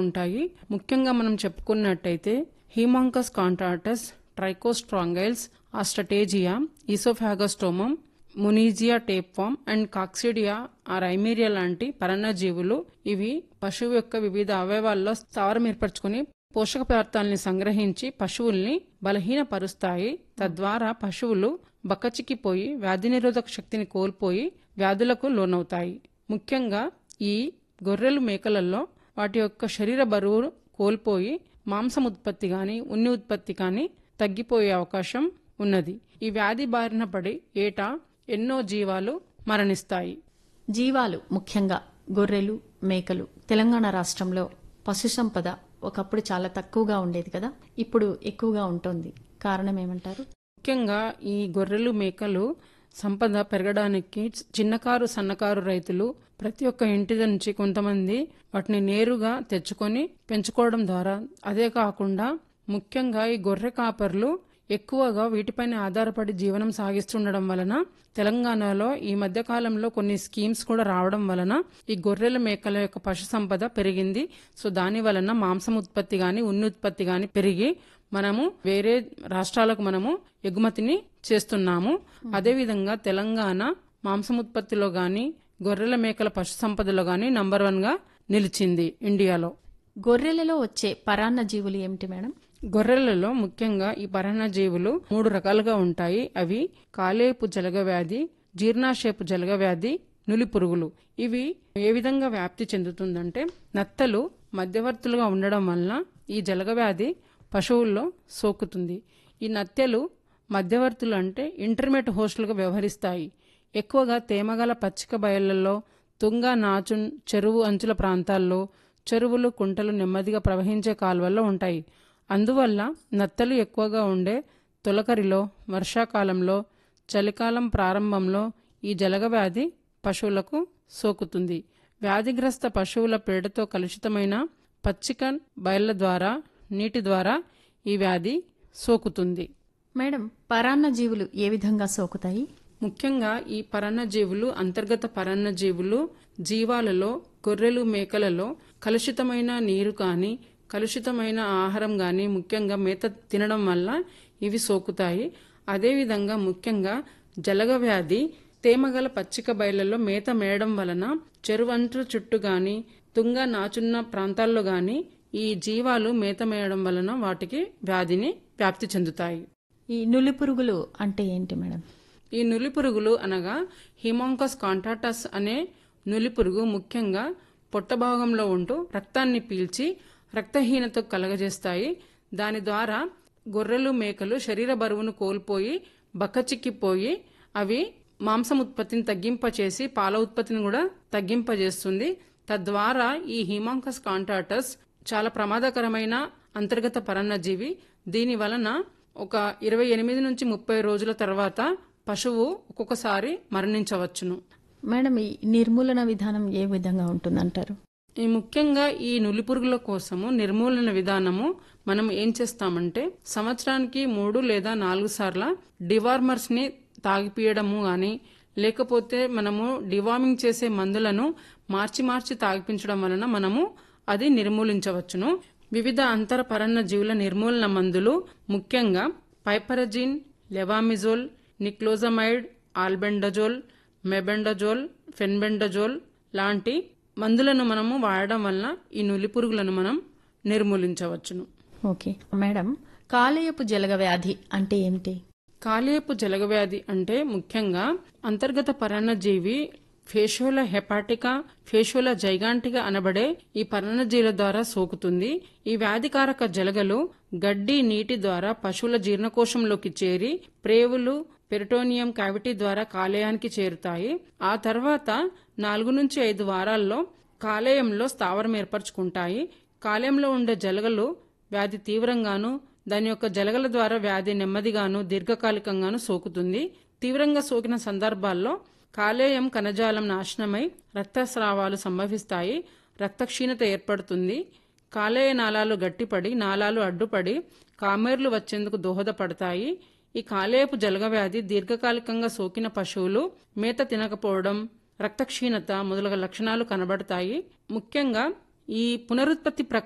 ఉంటాయి ముఖ్యంగా మనం చెప్పుకున్నట్టయితే Haemonchus contortus Trichostrongylus Ostertagia Oesophagostomum Moniezia tapeworm and coccidia or Eimeria లాంటి పరాన్నజీవులు ఇవి పశువు యొక్క వివిధ అవయవాల్లో స్థావరం ఏర్పరచుకుని పోషక పదార్థాలని సంగ్రహించి పశువుల్ని బలహీనపరుస్తాయి తద్వారా పశువులు బక్కచిక్కిపోయి వ్యాధి నిరోధక శక్తిని కోల్పోయి వ్యాధులకు లోనవుతాయి ముఖ్యంగా ఈ గొర్రెలు మేకలలో వాటి యొక్క శరీర బరువు కోల్పోయి మాంసం ఉత్పత్తి కానీ ఉన్ని ఉత్పత్తి కానీ తగ్గిపోయే అవకాశం ఉన్నది ఈ వ్యాధి బారిన పడి ఏటా ఎన్నో జీవాలు మరణిస్తాయి జీవాలు ముఖ్యంగా గొర్రెలు మేకలు తెలంగాణ రాష్ట్రంలో పశు సంపద ఒకప్పుడు చాలా తక్కువగా ఉండేది కదా ఇప్పుడు ఎక్కువగా ఉంటుంది కారణం ఏమంటారు ముఖ్యంగా ఈ గొర్రెలు మేకలు సంపద పెరగడానికి చిన్నకారు సన్నకారు రైతులు ప్రతి ఒక్క ఇంటి నుంచి కొంతమంది వాటిని నేరుగా తెచ్చుకొని పెంచుకోవడం ద్వారా అదే కాకుండా ముఖ్యంగా ఈ గొర్రె కాపర్లు ఎక్కువగా వీటిపైన ఆధారపడి జీవనం సాగిస్తుండడం వలన తెలంగాణలో ఈ మధ్య కాలంలో కొన్ని స్కీమ్స్ కూడా రావడం వలన ఈ గొర్రెల మేకల యొక్క పశు సంపద పెరిగింది సో దాని వలన మాంసం ఉత్పత్తి గాని ఉన్ని ఉత్పత్తి గాని పెరిగి మనము వేరే రాష్ట్రాలకు మనము ఎగుమతిని చేస్తున్నాము అదేవిధంగా తెలంగాణ మాంసం ఉత్పత్తిలో గాని గొర్రెల మేకల పశు సంపదలో గాని నంబర్ వన్ గా నిలిచింది ఇండియాలో గొర్రెలలో వచ్చే పరాన్న జీవులు ఏమిటి మేడం గొర్రెలలో ముఖ్యంగా ఈ పరాన్నజీవులు మూడు రకాలుగా ఉంటాయి అవి కాలేపు జలగ వ్యాధి జీర్ణాశయపు జలగ వ్యాధి నులి పురుగులు ఇవి ఏ విధంగా వ్యాప్తి చెందుతుందంటే నత్తలు మధ్యవర్తులుగా ఉండడం వలన ఈ జలగ వ్యాధి పశువుల్లో సోకుతుంది ఈ నత్తెలు మధ్యవర్తులు అంటే ఇంటర్మీడియట్ హోస్టులుగా వ్యవహరిస్తాయి ఎక్కువగా తేమగల పచ్చిక బయళ్లలో తుంగ నాచు చెరువు అంచుల ప్రాంతాల్లో చెరువులు కుంటలు నెమ్మదిగా ప్రవహించే కాలువల్లో ఉంటాయి అందువల్ల నత్తలు ఎక్కువగా ఉండే తొలకరిలో వర్షాకాలంలో చలికాలం ప్రారంభంలో ఈ జలగవ్యాధి పశువులకు సోకుతుంది వ్యాధిగ్రస్త పశువుల పేడతో కలుషితమైన పచ్చిక బయళ్ల ద్వారా నీటి ద్వారా ఈ వ్యాధి సోకుతుంది మేడం పరాన్న జీవులు ఏ విధంగా సోకుతాయి ముఖ్యంగా ఈ పరాన్నజీవులు అంతర్గత పరాన్నజీవులు జీవాలలో గొర్రెలు మేకలలో కలుషితమైన నీరు కానీ కలుషితమైన ఆహారం కానీ ముఖ్యంగా మేత తినడం వల్ల ఇవి సోకుతాయి అదేవిధంగా ముఖ్యంగా జలగ వ్యాధి తేమగల పచ్చిక బయళ్లలో మేత మేయడం వలన చెరువంటు చుట్టూ గాని తుంగ నాచున్న ప్రాంతాల్లో గాని ఈ జీవాలు మేత మేయడం వలన వాటికి వ్యాధిని వ్యాప్తి చెందుతాయి ఈ నులి పురుగులు అంటే ఏంటి మేడం ఈ నులి పురుగులు అనగా హిమాంకస్ కాంటాటస్ అనే నులి పురుగు ముఖ్యంగా పొట్ట భాగంలో ఉంటూ రక్తాన్ని పీల్చి రక్తహీనత కలగజేస్తాయి దాని ద్వారా గొర్రెలు మేకలు శరీర బరువును కోల్పోయి బక్కచిక్కిపోయి అవి మాంసం ఉత్పత్తిని తగ్గింపచేసి పాల ఉత్పత్తిని కూడా తగ్గింపజేస్తుంది తద్వారా ఈ హిమాంకస్ కాంటాటస్ చాలా ప్రమాదకరమైన అంతర్గత పరన్నజీవి దీని వలన ఒక ఇరవై ఎనిమిది నుంచి ముప్పై రోజుల తర్వాత పశువు ఒక్కొక్కసారి మరణించవచ్చును మేడం ఈ నిర్మూలన విధానం ఏ విధంగా ఉంటుందంటారు ఈ ముఖ్యంగా ఈ నులిపురుగుల కోసము నిర్మూలన విధానము మనం ఏం చేస్తామంటే సంవత్సరానికి మూడు లేదా నాలుగు సార్ల డివార్మర్స్ ని తాగిపియడము గాని లేకపోతే మనము డివార్మింగ్ చేసే మందులను మార్చి మార్చి తాగిపించడం వలన మనము అది నిర్మూలించవచ్చును వివిధ అంతర పరన్న జీవుల నిర్మూలన మందులు ముఖ్యంగా piperazine levamisole niclosamide albendazole mebendazole fenbendazole లాంటి మందులను మనము వాడడం వలన ఈ నులి పురుగులను మనం నిర్మూలించవచ్చును ఓకే మేడం కాలేయపు జలగ వ్యాధి అంటే ఏమిటి కాలేయపు జలగవ్యాధి అంటే ముఖ్యంగా అంతర్గత పరాన్నజీవి ఫేషోల హెపాటికా ఫేషోల జైగాంటిగా అనబడే ఈ పరాన్నజీవుల ద్వారా సోకుతుంది ఈ వ్యాధికారక జలగలు గడ్డి నీటి ద్వారా పశువుల జీర్ణకోశంలోకి చేరి ప్రేవులు పెరిటోనియం క్యావిటీ ద్వారా కాలేయానికి చేరుతాయి ఆ తర్వాత నాలుగు నుంచి ఐదు వారాల్లో కాలేయంలో స్థావరం ఏర్పరచుకుంటాయి కాలేయంలో ఉండే జలగలు వ్యాధి తీవ్రంగాను దాని యొక్క జలగల ద్వారా వ్యాధి నెమ్మదిగాను దీర్ఘకాలికంగాను సోకుతుంది తీవ్రంగా సోకిన సందర్భాల్లో కాలేయం కణజాలం నాశనమై రక్తస్రావాలు సంభవిస్తాయి రక్తక్షీణత ఏర్పడుతుంది కాలేయ నాళాలు గట్టిపడి నాళాలు అడ్డుపడి కామేర్లు వచ్చేందుకు దోహదపడతాయి ఈ కాలేయపు జలగవ్యాధి దీర్ఘకాలికంగా సోకిన పశువులు మేత తినకపోవడం రక్తక్షీణత మొదలగు లక్షణాలు కనబడతాయి ముఖ్యంగా ఈ పునరుత్పత్తి ప్రక్రియ